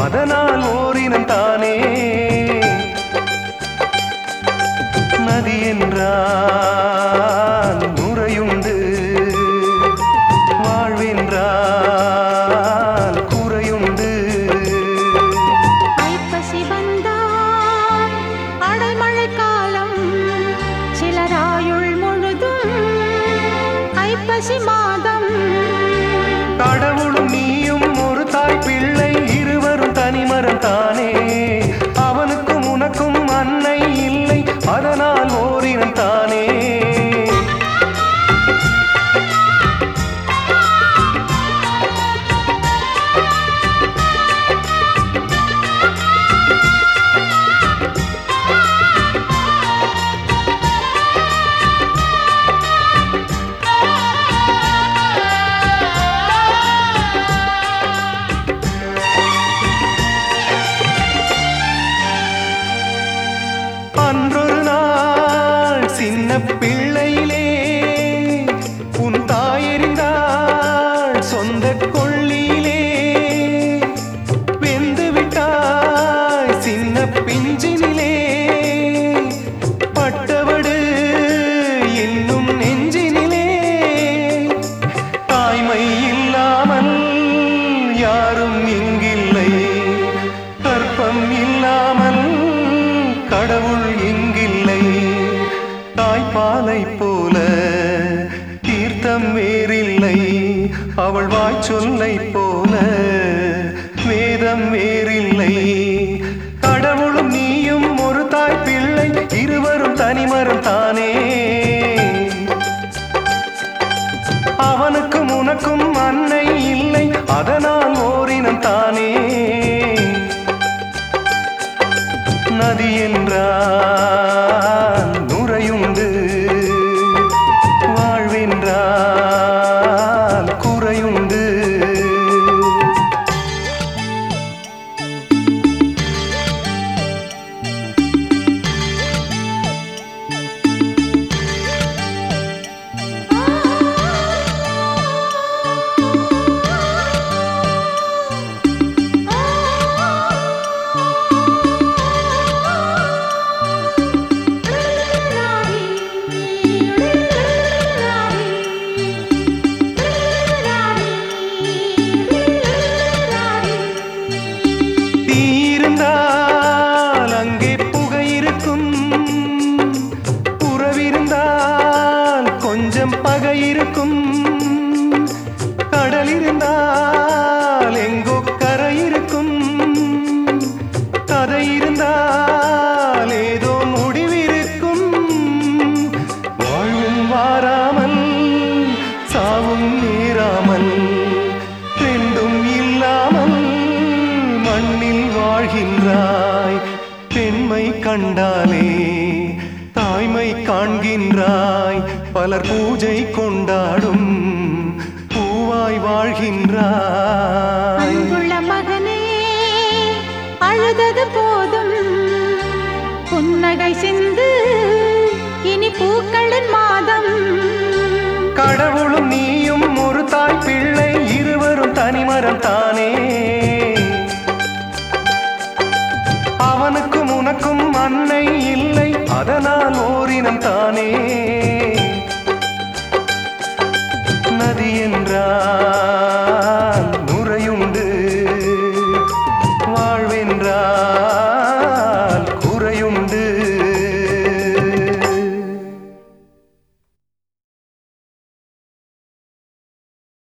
அதனால் ஓரினம் தானே நதி என்றால் நுரையுண்டு வாழ்வென்றால் குறையுண்டு ஐப்பசி வந்தால் அடைமழை காலம் சிலராயுள் முழுதும் ஐப்பசி மாதம் கடவுளும் நீயும் ஒரு தாய் பிள்ளை இருவரும் தனிமரம் தானே அவனுக்கும் உனக்கும் அன்னை இல்லை அதனால் ஓரினம் தானே அன்றொரு நாள் சின்ன பிள்ளையிலே உன் தாயெறிந்தாள் சொந்த கொள்ளியிலே வெந்து விட்டாய் சின்ன பிஞ்சினிலே பட்டவடு இன்னும் நெஞ்சினிலே தாய்மை இல்லாமல் யாரும் இங்கில்லை கற்பம் இல்லாமல் கடவுள் இங்கில்லை தாய்ப்பாலை போல தீர்த்தம் வேறில்லை அவள் வாய் சொல்லை போல வேதம் வேறில்லை கடவுளும் நீயும் ஒரு தாய் பிள்ளை இருவரும் தனிமரம் தானே அவனுக்கும் உனக்கும் அன்னை இல்லை அதனால் ஓரினம் தானே நதி என்றால் நுரையுண்டு வாழ்வென்றால் குறையுண்டு தீயிருந்தால் அங்கே புகை இருக்கும் உறவிருந்தால் கொஞ்சம் பகை இருக்கும் கடல் இருந்தால் எங்கோ கரை இருக்கும் கதை இருந்தால் ஏதோ முடிவிருக்கும் வாழ்வும் வாராமல் சாவும் நேராமல் ரெண்டும் இல்லாமல் மண்ணில் வாழ்கின்றாய் பெண்மை கண்டாலே தாய்மை காண்கின்றாய் பலர் பூஜை கொண்டாடும் பூவாய் வாழ்கின்றாய் அன்புள்ள மகனே அழுதது போதும் புன்னகை சிந்து இனி பூக்களின் மாதம் கடவுளும் நீயும் ஒரு தாய் பிள்ளை இருவரும் தனிமரம் தானே அவனுக்கும் உனக்கும் அன்னை இல்லை அதனால் ஓரினம் தானே நதி என்றால் நுரையுண்டு வாழ்வென்றால்